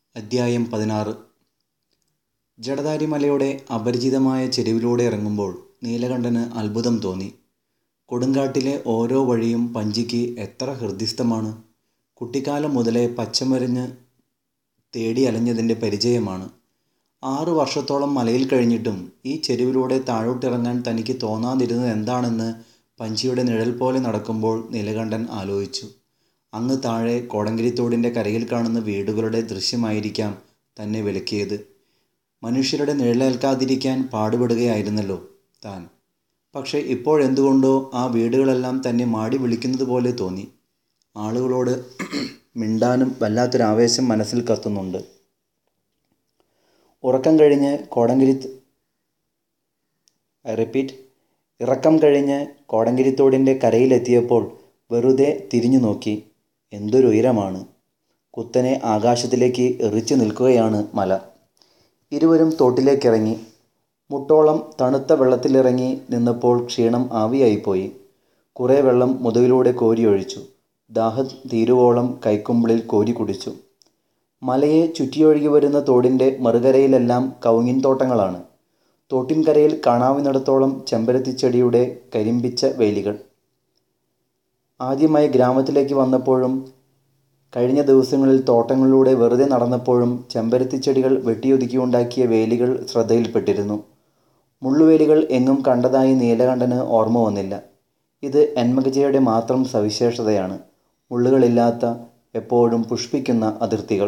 അദ്ധ്യായം പതിനാറ് ജടധാരി മലയുടെ അപരിചിതമായ ചെരുവിലൂടെ ഇറങ്ങുമ്പോൾ നീലകണ്ഠന് അത്ഭുതം തോന്നി കൊടുങ്കാട്ടിലെ ഓരോ വഴിയും പഞ്ചിക്ക് എത്ര ഹൃദ്യസ്ഥമാണ് കുട്ടിക്കാലം മുതലേ പച്ചമരുന്ന് തേടി അലഞ്ഞതിൻ്റെ പരിചയമാണ് ആറു വർഷത്തോളം മലയിൽ കഴിഞ്ഞിട്ടും ഈ ചെരുവിലൂടെ താഴോട്ടിറങ്ങാൻ തനിക്ക് തോന്നാതിരുന്നത് എന്താണെന്ന് പഞ്ചിയുടെ നിഴൽ പോലെ നടക്കുമ്പോൾ നീലകണ്ഠൻ ആലോചിച്ചു അങ്ങ് താഴെ കോടങ്കിരിത്തോടിൻ്റെ കരയിൽ കാണുന്ന വീടുകളുടെ ദൃശ്യമായിരിക്കാം തന്നെ വിലക്കിയത് മനുഷ്യരുടെ നിഴലേൽക്കാതിരിക്കാൻ പാടുപെടുകയായിരുന്നല്ലോ താൻ പക്ഷേ ഇപ്പോഴെന്തുകൊണ്ടോ ആ വീടുകളെല്ലാം തന്നെ മാടി വിളിക്കുന്നത് പോലെ തോന്നി ആളുകളോട് മിണ്ടാനും വല്ലാത്തൊരാവേശം മനസ്സിൽ കത്തുന്നുണ്ട് ഉറക്കം കഴിഞ്ഞ് കോടങ്കിരി ഐ റിപ്പീറ്റ് ഇറക്കം കഴിഞ്ഞ് കോടങ്കിരിത്തോടിൻ്റെ കരയിലെത്തിയപ്പോൾ വെറുതെ തിരിഞ്ഞു നോക്കി എന്തൊരു ഉയരമാണ് കുത്തനെ ആകാശത്തിലേക്ക് എറിച്ചു നിൽക്കുകയാണ് മല ഇരുവരും തോട്ടിലേക്കിറങ്ങി മുട്ടോളം തണുത്ത വെള്ളത്തിലിറങ്ങി നിന്നപ്പോൾ ക്ഷീണം ആവിയായിപ്പോയി കുറേ വെള്ളം മുതുകിലൂടെ കോരിയൊഴിച്ചു ദാഹം തീരുവോളം കൈക്കുമ്പിളിൽ കോരി കുടിച്ചു മലയെ ചുറ്റിയൊഴുകി വരുന്ന തോടിൻ്റെ മറുകരയിലെല്ലാം കവുങ്ങിൻ തോട്ടങ്ങളാണ് തോട്ടിൻകരയിൽ കാണാവുന്നിടത്തോളം ചെമ്പരത്തിച്ചെടിയുടെ കരിമ്പിച്ച വേലികൾ ആദ്യമായി ഗ്രാമത്തിലേക്ക് വന്നപ്പോഴും കഴിഞ്ഞ ദിവസങ്ങളിൽ തോട്ടങ്ങളിലൂടെ വെറുതെ നടന്നപ്പോഴും ചെമ്പരത്തിച്ചെടികൾ വെട്ടിയൊതുക്കിയുണ്ടാക്കിയ വേലികൾ ശ്രദ്ധയിൽപ്പെട്ടിരുന്നു മുള്ളുവേലികൾ എങ്ങും കണ്ടതായി നീലകണ്ഠന് ഓർമ്മ വന്നില്ല ഇത് എന്മകജയുടെ മാത്രം സവിശേഷതയാണ് മുള്ളുകളില്ലാത്ത എപ്പോഴും പുഷ്പിക്കുന്ന അതിർത്തികൾ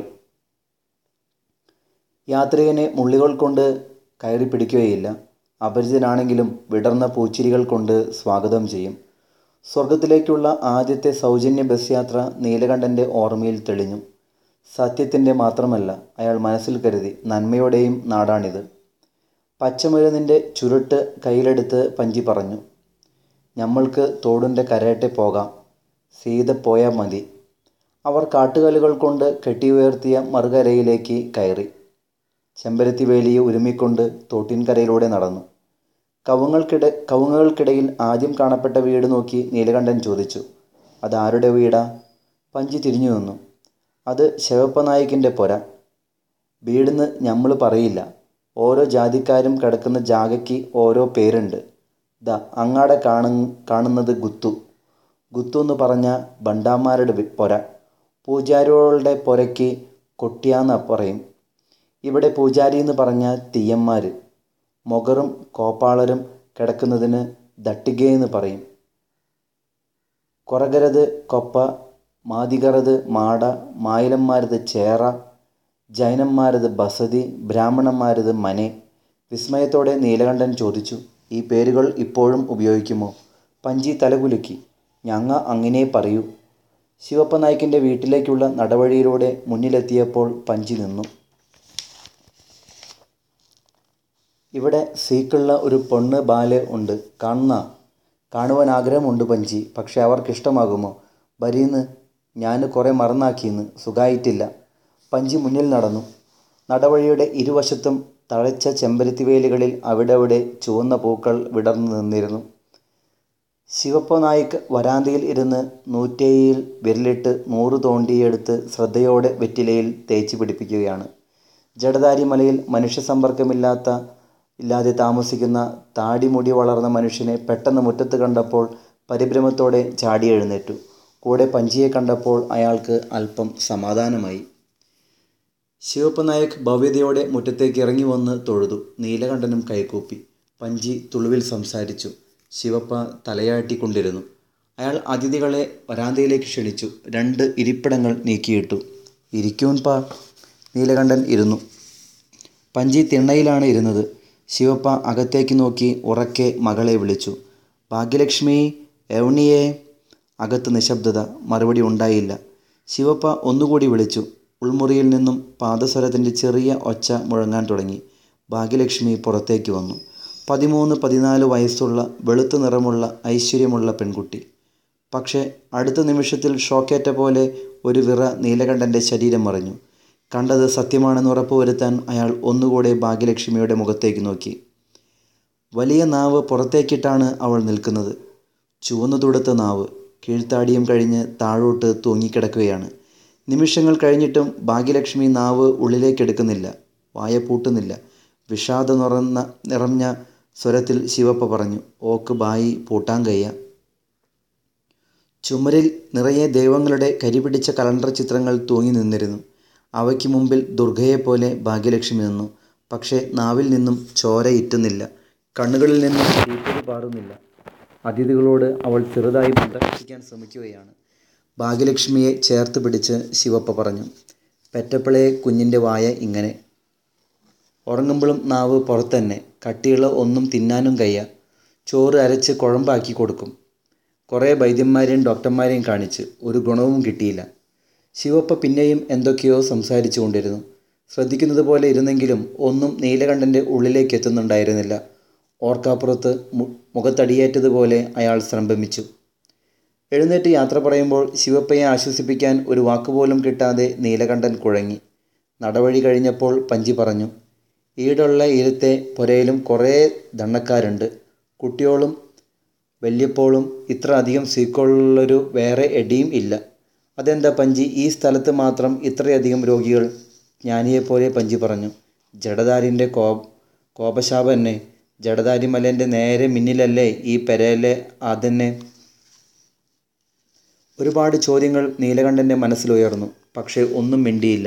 യാത്രികനെ മുള്ളുകൾ കൊണ്ട് കയറി പിടിക്കുകയില്ല അപരിചിതനാണെങ്കിലും വിടർന്ന പൂച്ചിരികൾ കൊണ്ട് സ്വാഗതം ചെയ്യും സ്വർഗത്തിലേക്കുള്ള ആദ്യത്തെ സൗജന്യ ബസ് യാത്ര നീലകണ്ഠൻ്റെ ഓർമ്മയിൽ തെളിഞ്ഞു സത്യത്തിൻ്റെ മാത്രമല്ല അയാൾ മനസ്സിൽ കരുതി നന്മയുടെയും നാടാണിത് പച്ചമരുന്നിൻ്റെ ചുരുട്ട് കയ്യിലെടുത്ത് പഞ്ചി പറഞ്ഞു ഞമ്മൾക്ക് തോടിൻ്റെ കരയട്ടെ പോകാം സീത പോയാൽ മതി അവർ കാട്ടുകല്ലുകൾ കൊണ്ട് കെട്ടിയുയർത്തിയ മറുകരയിലേക്ക് കയറി ചെമ്പരത്തി വേലിയെ ഉരുമിക്കൊണ്ട് തോട്ടിൻകരയിലൂടെ നടന്നു കവുങ്ങൾക്കിട കവുങ്ങുകൾക്കിടയിൽ ആദ്യം കാണപ്പെട്ട വീട് നോക്കി നീലകണ്ഠൻ ചോദിച്ചു അതാരുടെ വീടാ പഞ്ചി തിരിഞ്ഞു നിന്നു അത് ശിവപ്പനായിക്കിൻ്റെ പൊര വീടെന്ന് നമ്മൾ പറയില്ല ഓരോ ജാതിക്കാരും കിടക്കുന്ന ജാഗയ്ക്ക് ഓരോ പേരുണ്ട് ദാ അങ്ങാടെ കാണു കാണുന്നത് ഗുത്തു ഗുത്തു എന്ന് പറഞ്ഞ ബണ്ടാമാരുടെ പൊര പൂജാരികളുടെ പൊരയ്ക്ക് കൊട്ടിയാന്ന് പറയും ഇവിടെ പൂജാരി എന്ന് പറഞ്ഞ തീയന്മാർ മൊഗറും കോപ്പാളരും കിടക്കുന്നതിന് ദട്ടികയെന്ന് പറയും കൊറകരത് കൊപ്പ മാതികറത് മാട മായിലന്മാരത് ചേറ ജൈനന്മാരത് ബസതി ബ്രാഹ്മണന്മാരത് മനെ വിസ്മയത്തോടെ നീലകണ്ഠൻ ചോദിച്ചു ഈ പേരുകൾ ഇപ്പോഴും ഉപയോഗിക്കുമോ പഞ്ചി തലകുലുക്കി ഞങ്ങ അങ്ങനെ പറയൂ ശിവപ്പ നായിക്കിൻ്റെ വീട്ടിലേക്കുള്ള നടവഴിയിലൂടെ മുന്നിലെത്തിയപ്പോൾ പഞ്ചി നിന്നു ഇവിടെ സീക്കുള്ള ഒരു പെണ്ണ് ബാലെ ഉണ്ട് കാണുന്ന കാണുവാൻ ആഗ്രഹമുണ്ട് പഞ്ചി പക്ഷെ അവർക്ക് ഇഷ്ടമാകുമോ ബരീന്ന് ഞാൻ കുറേ മറന്നാക്കിയെന്ന് സുഖമായിട്ടില്ല പഞ്ചി മുന്നിൽ നടന്നു നടവഴിയുടെ ഇരുവശത്തും തഴച്ച ചെമ്പരത്തി വേലികളിൽ അവിടെ അവിടെ ചുവന്ന പൂക്കൾ വിടർന്നു നിന്നിരുന്നു ശിവപ്പ നായിക് വരാന്തയിൽ ഇരുന്ന് നൂറ്റേയിൽ വിരലിട്ട് നൂറ് തോണ്ടിയെടുത്ത് ശ്രദ്ധയോടെ വെറ്റിലയിൽ തേച്ച് പിടിപ്പിക്കുകയാണ് ജഡധാരി മലയിൽ മനുഷ്യ സമ്പർക്കമില്ലാത്ത ഇല്ലാതെ താമസിക്കുന്ന താടിമുടി വളർന്ന മനുഷ്യനെ പെട്ടെന്ന് മുറ്റത്ത് കണ്ടപ്പോൾ പരിഭ്രമത്തോടെ ചാടി എഴുന്നേറ്റു കൂടെ പഞ്ചിയെ കണ്ടപ്പോൾ അയാൾക്ക് അല്പം സമാധാനമായി ശിവപ്പ നായക് ഭവ്യതയോടെ മുറ്റത്തേക്ക് ഇറങ്ങി വന്ന് തൊഴുതു നീലകണ്ഠനും കൈകൂപ്പി പഞ്ചി തുളുവിൽ സംസാരിച്ചു ശിവപ്പ തലയാട്ടിക്കൊണ്ടിരുന്നു അയാൾ അതിഥികളെ വരാന്തയിലേക്ക് ക്ഷണിച്ചു രണ്ട് ഇരിപ്പിടങ്ങൾ നീക്കിയിട്ടു ഇരിക്കൂൻ പാ നീലകണ്ഠൻ ഇരുന്നു പഞ്ചി തിണ്ണയിലാണ് ഇരുന്നത് ശിവപ്പ അകത്തേക്ക് നോക്കി ഉറക്കെ മകളെ വിളിച്ചു ഭാഗ്യലക്ഷ്മി എവണിയെ അകത്ത് നിശബ്ദത മറുപടി ഉണ്ടായില്ല ശിവപ്പ ഒന്നുകൂടി വിളിച്ചു ഉൾമുറിയിൽ നിന്നും പാദസ്വരത്തിൻ്റെ ചെറിയ ഒച്ച മുഴങ്ങാൻ തുടങ്ങി ഭാഗ്യലക്ഷ്മി പുറത്തേക്ക് വന്നു പതിമൂന്ന് പതിനാല് വയസ്സുള്ള വെളുത്ത നിറമുള്ള ഐശ്വര്യമുള്ള പെൺകുട്ടി പക്ഷേ അടുത്ത നിമിഷത്തിൽ ഷോക്കേറ്റ പോലെ ഒരു വിറ നീലകണ്ഠൻ്റെ ശരീരം മറിഞ്ഞു കണ്ടത് സത്യമാണെന്ന് ഉറപ്പുവരുത്താൻ അയാൾ ഒന്നുകൂടെ ഭാഗ്യലക്ഷ്മിയുടെ മുഖത്തേക്ക് നോക്കി വലിയ നാവ് പുറത്തേക്കിട്ടാണ് അവൾ നിൽക്കുന്നത് ചുവന്നു തുടുത്ത നാവ് കീഴ്ത്താടിയും കഴിഞ്ഞ് താഴോട്ട് തൂങ്ങിക്കിടക്കുകയാണ് നിമിഷങ്ങൾ കഴിഞ്ഞിട്ടും ഭാഗ്യലക്ഷ്മി നാവ് ഉള്ളിലേക്കെടുക്കുന്നില്ല വായ പൂട്ടുന്നില്ല വിഷാദ നിറന്ന നിറഞ്ഞ സ്വരത്തിൽ ശിവപ്പ പറഞ്ഞു ഓക്ക് ബായി പൂട്ടാൻ കയ്യ ചുമരിൽ നിറയെ ദൈവങ്ങളുടെ കരിപിടിച്ച കലണ്ടർ ചിത്രങ്ങൾ തൂങ്ങി നിന്നിരുന്നു അവയ്ക്ക് മുമ്പിൽ ദുർഗയെപ്പോലെ ഭാഗ്യലക്ഷ്മി നിന്നു പക്ഷേ നാവിൽ നിന്നും ചോര ഇറ്റുന്നില്ല കണ്ണുകളിൽ നിന്നും തീപ്പൊരി പാറുന്നില്ല അതിഥികളോട് അവൾ ചെറുതായി പ്രദർശിക്കാൻ ശ്രമിക്കുകയാണ് ഭാഗ്യലക്ഷ്മിയെ ചേർത്ത് പിടിച്ച് ശിവപ്പ പറഞ്ഞു പെറ്റപ്പിളയെ കുഞ്ഞിൻ്റെ വായ ഇങ്ങനെ ഉറങ്ങുമ്പോഴും നാവ് പുറത്തന്നെ കട്ടിയുള്ള ഒന്നും തിന്നാനും കയ്യ ചോറ് അരച്ച് കുഴമ്പാക്കി കൊടുക്കും കുറേ വൈദ്യന്മാരെയും ഡോക്ടർമാരെയും കാണിച്ച് ഒരു ഗുണവും കിട്ടിയില്ല ശിവപ്പ പിന്നെയും എന്തൊക്കെയോ സംസാരിച്ചു കൊണ്ടിരുന്നു ശ്രദ്ധിക്കുന്നത് പോലെ ഇരുന്നെങ്കിലും ഒന്നും നീലകണ്ഠൻ്റെ ഉള്ളിലേക്ക് എത്തുന്നുണ്ടായിരുന്നില്ല ഓർക്കാപ്പുറത്ത് മു മുഖത്തടിയേറ്റതുപോലെ അയാൾ സംഭ്രമിച്ചു എഴുന്നേറ്റ് യാത്ര പറയുമ്പോൾ ശിവപ്പയെ ആശ്വസിപ്പിക്കാൻ ഒരു വാക്കുപോലും കിട്ടാതെ നീലകണ്ഠൻ കുഴങ്ങി നടവഴി കഴിഞ്ഞപ്പോൾ പഞ്ചി പറഞ്ഞു ഈടുള്ള ഇരുത്തെ പുരയിലും കുറേ ദണ്ണക്കാരുണ്ട് കുട്ടിയോളും വല്യപ്പോളും ഇത്ര അധികം സീക്കോളുള്ളൊരു വേറെ എടിയും ഇല്ല അതെന്താ പഞ്ചി ഈ സ്ഥലത്ത് മാത്രം ഇത്രയധികം രോഗികൾ ജ്ഞാനിയെപ്പോലെ പഞ്ചി പറഞ്ഞു ജഡധാരിൻ്റെ കോ കോപശാപം തന്നെ ജഡധാരി മലേൻ്റെ നേരെ മുന്നിലല്ലേ ഈ പെരയിലെ അതന്നെ ഒരുപാട് ചോദ്യങ്ങൾ നീലകണ്ഠൻ്റെ മനസ്സിലുയർന്നു പക്ഷേ ഒന്നും മിണ്ടിയില്ല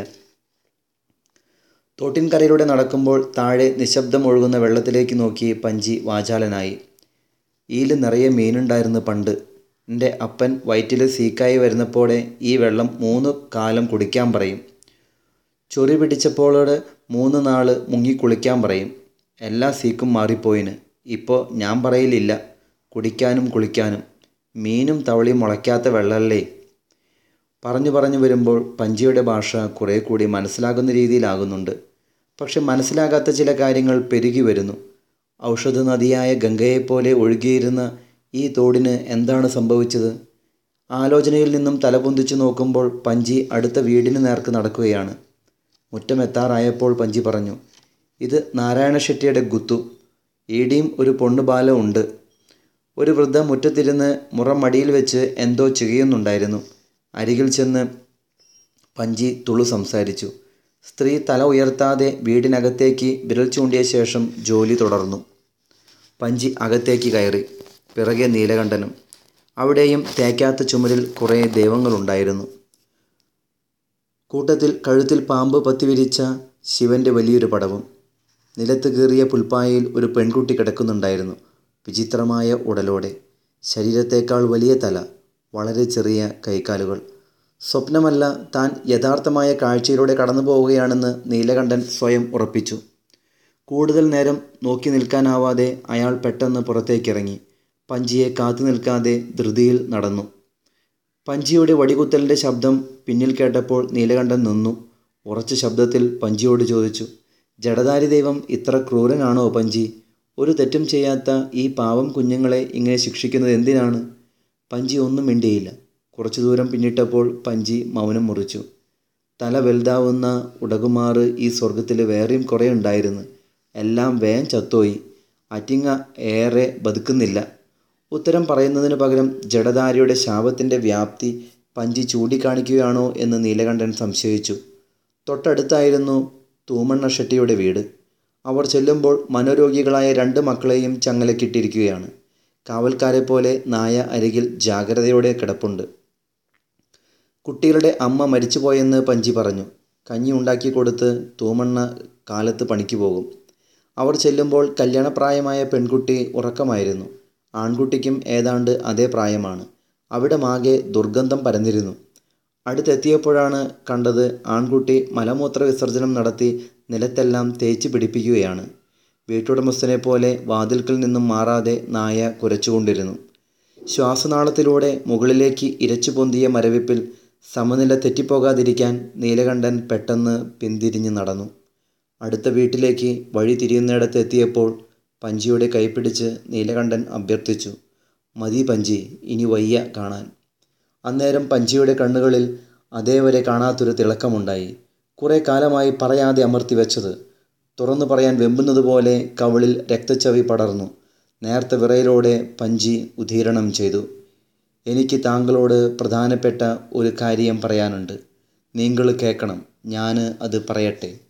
തോട്ടിൻകരയിലൂടെ നടക്കുമ്പോൾ താഴെ നിശബ്ദം ഒഴുകുന്ന വെള്ളത്തിലേക്ക് നോക്കി പഞ്ചി വാചാലനായി ഈൽ നിറയെ മീനുണ്ടായിരുന്നു പണ്ട് എൻ്റെ അപ്പൻ വയറ്റിൽ സീക്കായി വരുന്നപ്പോടെ ഈ വെള്ളം മൂന്ന് കാലം കുടിക്കാൻ പറയും ചൊറി പിടിച്ചപ്പോളോട് മൂന്ന് നാൾ മുങ്ങി കുളിക്കാൻ പറയും എല്ലാ സീക്കും മാറിപ്പോയിന് ഇപ്പോൾ ഞാൻ പറയലില്ല കുടിക്കാനും കുളിക്കാനും മീനും തവളിയും മുളയ്ക്കാത്ത വെള്ളമല്ലേ പറഞ്ഞു പറഞ്ഞു വരുമ്പോൾ പഞ്ചിയുടെ ഭാഷ കുറേ കൂടി മനസ്സിലാകുന്ന രീതിയിലാകുന്നുണ്ട് പക്ഷെ മനസ്സിലാകാത്ത ചില കാര്യങ്ങൾ പെരുകി വരുന്നു ഔഷധ നദിയായ ഗംഗയെപ്പോലെ ഒഴുകിയിരുന്ന ഈ തോടിന് എന്താണ് സംഭവിച്ചത് ആലോചനയിൽ നിന്നും തലപൊന്തിച്ചു നോക്കുമ്പോൾ പഞ്ചി അടുത്ത വീടിന് നേർക്ക് നടക്കുകയാണ് മുറ്റമെത്താറായപ്പോൾ പഞ്ചി പറഞ്ഞു ഇത് നാരായണ ഷെട്ടിയുടെ ഗുത്തു ഈടിയും ഒരു പൊണ്ണുബാല ഉണ്ട് ഒരു വൃദ്ധ മുറ്റത്തിരുന്ന് മുറം മടിയിൽ വെച്ച് എന്തോ ചെയ്യുന്നുണ്ടായിരുന്നു അരികിൽ ചെന്ന് പഞ്ചി തുളു സംസാരിച്ചു സ്ത്രീ തല ഉയർത്താതെ വീടിനകത്തേക്ക് വിരൽ ചൂണ്ടിയ ശേഷം ജോലി തുടർന്നു പഞ്ചി അകത്തേക്ക് കയറി പിറകെ നീലകണ്ഠനും അവിടെയും തേക്കാത്ത ചുമരിൽ കുറേ ദൈവങ്ങളുണ്ടായിരുന്നു കൂട്ടത്തിൽ കഴുത്തിൽ പാമ്പ് പത്തിവിരിച്ച ശിവൻ്റെ വലിയൊരു പടവും നിലത്ത് കീറിയ പുൽപ്പായയിൽ ഒരു പെൺകുട്ടി കിടക്കുന്നുണ്ടായിരുന്നു വിചിത്രമായ ഉടലോടെ ശരീരത്തേക്കാൾ വലിയ തല വളരെ ചെറിയ കൈക്കാലുകൾ സ്വപ്നമല്ല താൻ യഥാർത്ഥമായ കാഴ്ചയിലൂടെ കടന്നു പോവുകയാണെന്ന് നീലകണ്ഠൻ സ്വയം ഉറപ്പിച്ചു കൂടുതൽ നേരം നോക്കി നിൽക്കാനാവാതെ അയാൾ പെട്ടെന്ന് പുറത്തേക്കിറങ്ങി പഞ്ചിയെ കാത്തു നിൽക്കാതെ ധൃതിയിൽ നടന്നു പഞ്ചിയുടെ വടികുത്തലിൻ്റെ ശബ്ദം പിന്നിൽ കേട്ടപ്പോൾ നീലകണ്ഠൻ നിന്നു ഉറച്ച ശബ്ദത്തിൽ പഞ്ചിയോട് ചോദിച്ചു ജഡധാരി ദൈവം ഇത്ര ക്രൂരനാണോ പഞ്ചി ഒരു തെറ്റും ചെയ്യാത്ത ഈ പാവം കുഞ്ഞുങ്ങളെ ഇങ്ങനെ ശിക്ഷിക്കുന്നത് എന്തിനാണ് പഞ്ചി ഒന്നും മിണ്ടിയില്ല കുറച്ചു ദൂരം പിന്നിട്ടപ്പോൾ പഞ്ചി മൗനം മുറിച്ചു തല വലുതാവുന്ന ഉടകുമാറ് ഈ സ്വർഗത്തിൽ വേറെയും കുറേ ഉണ്ടായിരുന്നു എല്ലാം വേം ചത്തോയി അറ്റിങ്ങ ഏറെ ബതുക്കുന്നില്ല ഉത്തരം പറയുന്നതിന് പകരം ജഡധാരിയുടെ ശാപത്തിൻ്റെ വ്യാപ്തി പഞ്ചി ചൂണ്ടിക്കാണിക്കുകയാണോ എന്ന് നീലകണ്ഠൻ സംശയിച്ചു തൊട്ടടുത്തായിരുന്നു തൂമണ്ണ ഷെട്ടിയുടെ വീട് അവർ ചെല്ലുമ്പോൾ മനോരോഗികളായ രണ്ട് മക്കളെയും ചങ്ങലക്കിട്ടിരിക്കുകയാണ് കാവൽക്കാരെ പോലെ നായ അരികിൽ ജാഗ്രതയോടെ കിടപ്പുണ്ട് കുട്ടികളുടെ അമ്മ മരിച്ചുപോയെന്ന് പഞ്ചി പറഞ്ഞു കഞ്ഞി ഉണ്ടാക്കി കൊടുത്ത് തൂമണ്ണ കാലത്ത് പണിക്ക് പോകും അവർ ചെല്ലുമ്പോൾ കല്യാണപ്രായമായ പെൺകുട്ടി ഉറക്കമായിരുന്നു ആൺകുട്ടിക്കും ഏതാണ്ട് അതേ പ്രായമാണ് അവിടെ മാകെ ദുർഗന്ധം പരന്നിരുന്നു അടുത്തെത്തിയപ്പോഴാണ് കണ്ടത് ആൺകുട്ടി മലമൂത്ര വിസർജനം നടത്തി നിലത്തെല്ലാം തേച്ച് പിടിപ്പിക്കുകയാണ് വീട്ടുടമസ്ഥനെ പോലെ വാതിൽക്കൽ നിന്നും മാറാതെ നായ കുരച്ചുകൊണ്ടിരുന്നു ശ്വാസനാളത്തിലൂടെ മുകളിലേക്ക് ഇരച്ചു പൊന്തിയ മരവിപ്പിൽ സമനില തെറ്റിപ്പോകാതിരിക്കാൻ നീലകണ്ഠൻ പെട്ടെന്ന് പിന്തിരിഞ്ഞ് നടന്നു അടുത്ത വീട്ടിലേക്ക് വഴി തിരിയുന്നിടത്ത് എത്തിയപ്പോൾ പഞ്ചിയുടെ കൈപ്പിടിച്ച് നീലകണ്ഠൻ അഭ്യർത്ഥിച്ചു മതി പഞ്ചി ഇനി വയ്യ കാണാൻ അന്നേരം പഞ്ചിയുടെ കണ്ണുകളിൽ അതേവരെ കാണാത്തൊരു തിളക്കമുണ്ടായി കുറേ കാലമായി പറയാതെ അമർത്തി വെച്ചത് തുറന്നു പറയാൻ വെമ്പുന്നത് പോലെ കവിളിൽ രക്തച്ചവി പടർന്നു നേർത്ത വിറയലോടെ പഞ്ചി ഉദീരണം ചെയ്തു എനിക്ക് താങ്കളോട് പ്രധാനപ്പെട്ട ഒരു കാര്യം പറയാനുണ്ട് നീങ്കള് കേക്കണം ഞാന് അത് പറയട്ടെ